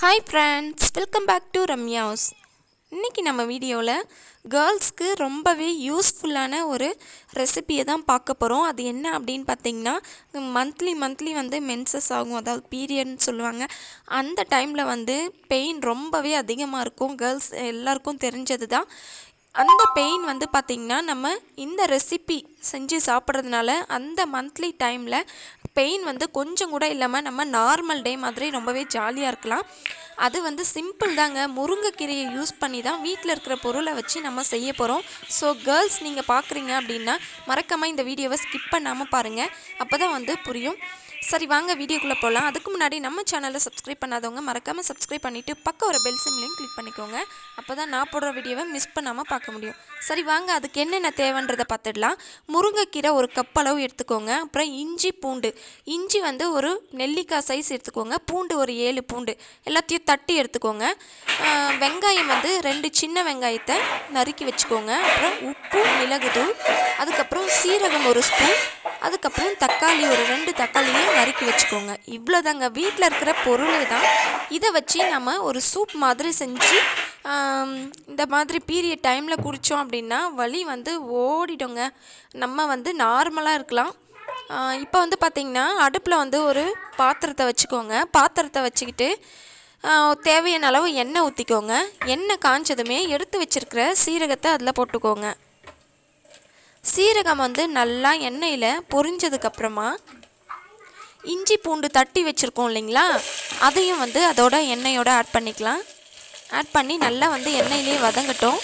hi friends welcome back to Ramya's இன்றைக்கி நம்ம வீடியோவில் கேர்ள்ஸ்க்கு ரொம்பவே யூஸ்ஃபுல்லான ஒரு ரெசிபியை தான் பார்க்க போகிறோம் அது என்ன அப்படின்னு பார்த்தீங்கன்னா மந்த்லி மந்த்லி வந்து மென்சஸ் ஆகும் அதாவது பீரியட்னு சொல்லுவாங்க அந்த டைமில் வந்து பெயின் ரொம்பவே அதிகமாக இருக்கும் கேர்ள்ஸ் எல்லாருக்கும் தெரிஞ்சது தான் அந்த பெயின் வந்து பார்த்திங்கன்னா நம்ம இந்த ரெசிபி செஞ்சு சாப்பிட்றதுனால அந்த மந்த்லி டைமில் பெயின் வந்து கொஞ்சம் கூட இல்லாமல் நம்ம நார்மல் டே மாதிரி ரொம்பவே ஜாலியாக இருக்கலாம் அது வந்து சிம்பிள் தாங்க முருங்கைக்கீரையை யூஸ் பண்ணி தான் வீட்டில் இருக்கிற பொருளை வச்சு நம்ம செய்ய போகிறோம் ஸோ கேர்ள்ஸ் நீங்கள் பார்க்குறீங்க அப்படின்னா மறக்காமல் இந்த வீடியோவை ஸ்கிப் பண்ணாமல் பாருங்கள் அப்போ தான் வந்து புரியும் சரி வாங்க வீடியோக்குள்ளே போகலாம் அதுக்கு முன்னாடி நம்ம சேனலை சப்ஸ்கிரைப் பண்ணாதவங்க மறக்காமல் சப்ஸ்கிரைப் பண்ணிவிட்டு பக்கம் ஒரு பெல் சிம்லையும் கிளிக் பண்ணிக்கோங்க அப்போ தான் நான் போடுற வீடியோவை மிஸ் பண்ணாமல் பார்க்க முடியும் சரி வாங்க அதுக்கு என்னென்ன தேவைன்றதை பார்த்துடலாம் முருங்கைக்கீரை ஒரு கப் அளவு எடுத்துக்கோங்க அப்புறம் இஞ்சி பூண்டு இஞ்சி வந்து ஒரு நெல்லிக்காய் சைஸ் எடுத்துக்கோங்க பூண்டு ஒரு ஏழு பூண்டு எல்லாத்தையும் தட்டி எடுத்துக்கோங்க ஆஹ் வெங்காயம் வந்து ரெண்டு சின்ன வெங்காயத்தை நறுக்கி வச்சுக்கோங்க அப்புறம் உப்பு மிளகுத்தூள் அதுக்கப்புறம் சீரகம் ஒரு ஸ்பூன் அதுக்கப்புறம் தக்காளி ஒரு ரெண்டு தக்காளியும் நறுக்கி வச்சுக்கோங்க இவ்வளோதாங்க வீட்டில் இருக்கிற பொருளே தான் இதை வச்சு நம்ம ஒரு சூப் மாதிரி செஞ்சு ஆம், இந்த மாதிரி பீரியட் டைமில் குடித்தோம் அப்படின்னா வலி வந்து ஓடிடுங்க நம்ம வந்து நார்மலாக இருக்கலாம் இப்போ வந்து பார்த்திங்கன்னா அடுப்பில் வந்து ஒரு பாத்திரத்தை வச்சுக்கோங்க பாத்திரத்தை வச்சுக்கிட்டு ஆ, தேவையான அளவு எண்ணெய் ஊற்றிக்கோங்க எண்ணெய் காஞ்சதுமே எடுத்து வச்சிருக்கிற சீரகத்தை அதில் போட்டுக்கோங்க சீரகம் வந்து நல்லா எண்ணெயில் பொரிஞ்சதுக்கப்புறமா இஞ்சி பூண்டு தட்டி வச்சுருக்கோம் இல்லைங்களா அதையும் வந்து அதோட எண்ணெயோட ஆட் பண்ணிக்கலாம் ஆட் பண்ணி நல்லா வந்து எண்ணெயிலே வதங்கட்டும்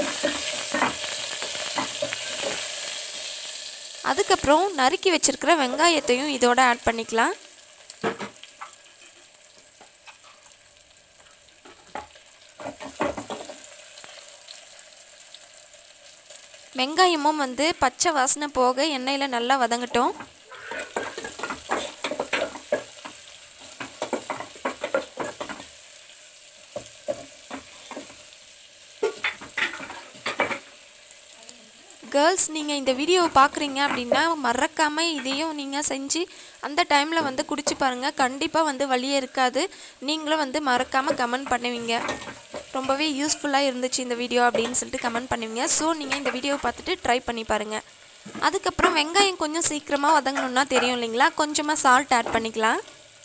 அதுக்கப்புறம் நறுக்கி வச்சிருக்கிற வெங்காயத்தையும் இதோட ஆட் பண்ணிக்கலாம் வெங்காயமும் வந்து பச்சை வாசனை போக எண்ணெயில் நல்லா வதங்கட்டும் கேர்ள்ஸ் நீங்கள் இந்த வீடியோவை பார்க்குறீங்க அப்படின்னா மறக்காமல் இதையும் நீங்கள் செஞ்சு அந்த டைமில் வந்து குடிச்சு பாருங்கள் கண்டிப்பாக வந்து வழியே இருக்காது நீங்களும் வந்து மறக்காமல் கமெண்ட் பண்ணுவீங்க ரொம்பவே யூஸ்ஃபுல்லாக இருந்துச்சு இந்த வீடியோ அப்படின்னு சொல்லிட்டு கமெண்ட் பண்ணுவீங்க ஸோ நீங்கள் இந்த வீடியோவை பார்த்துட்டு ட்ரை பண்ணி பாருங்கள் அதுக்கப்புறம் வெங்காயம் கொஞ்சம் சீக்கிரமாக வதங்கணுன்னா தெரியும் இல்லைங்களா கொஞ்சமாக சால்ட் ஆட் பண்ணிக்கலாம்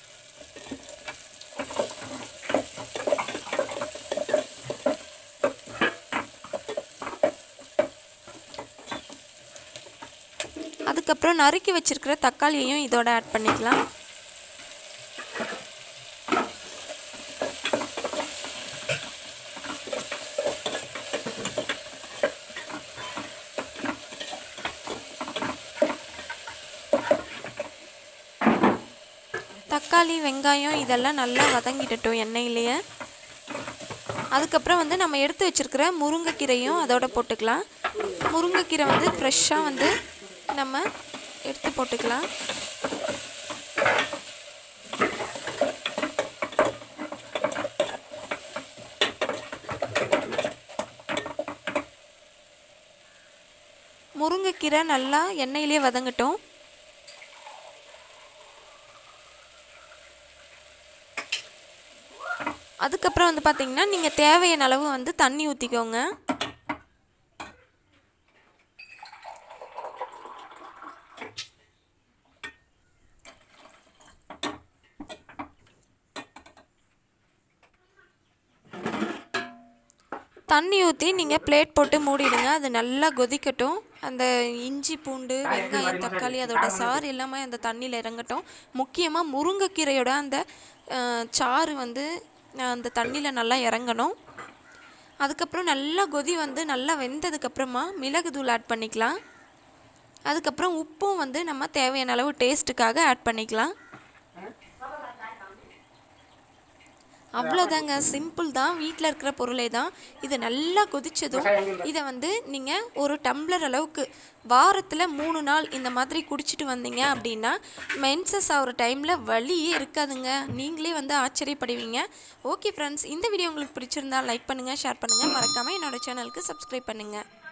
அதுக்கப்புறம் நறுக்கி வச்சிருக்கிற தக்காளியையும் இதோட ஆட் பண்ணிக்கலாம் தக்காளி வெங்காயம் இதெல்லாம் நல்லா வதங்கிடட்டும் எண்ணெயிலேயே அதுக்கப்புறம் வந்து நம்ம எடுத்து வச்சிருக்கிற முருங்கைக்கீரையும் அதோட போட்டுக்கலாம் முருங்கைக்கீரை வந்து ஃப்ரெஷ்ஷாக வந்து நம்ம எடுத்து போட்டுக்கலாம் முருங்கைக்கீரை நல்லா எண்ணெயிலே வதங்கட்டும் அதுக்கப்புறம் வந்து பார்த்தீங்கன்னா நீங்கள் தேவையான அளவு வந்து தண்ணி ஊற்றிக்கோங்க தண்ணி ஊற்றி நீங்கள் பிளேட் போட்டு மூடிடுங்க அது நல்லா கொதிக்கட்டும் அந்த இஞ்சி பூண்டு வெங்காயம் தக்காளி அதோட சாறு எல்லாமே அந்த தண்ணியில் இறங்கட்டும் முக்கியமாக முருங்கைக்கீரையோட அந்த அஹ், சாறு வந்து அஹ், அந்த தண்ணியில் நல்லா இறங்கணும் அதுக்கப்புறம் நல்லா கொதி வந்து நல்லா வெந்ததுக்கப்புறமா மிளகுத்தூள் ஆட் பண்ணிக்கலாம் அதுக்கப்புறம் உப்பும் வந்து நம்ம தேவையான அளவு டேஸ்ட்டுக்காக ஆட் பண்ணிக்கலாம் அவ்வளோதாங்க சிம்பிள் தான் வீட்டில் இருக்கிற பொருளே தான் இது நல்லா கொதிச்சதும் இதை வந்து நீங்கள் ஒரு டம்ளர் அளவுக்கு வாரத்தில் மூணு நாள் இந்த மாதிரி குடிச்சிட்டு வந்தீங்க அப்படின்னா மென்சஸ் ஆகிற டைமில் வலியே இருக்காதுங்க நீங்களே வந்து ஆச்சரியப்படுவீங்க ஓகே ஃப்ரெண்ட்ஸ் இந்த வீடியோ உங்களுக்கு பிடிச்சிருந்தா லைக் பண்ணுங்கள் ஷேர் பண்ணுங்கள் மறக்காமல் என்னோட சேனலுக்கு சப்ஸ்கிரைப் பண்ணுங்கள்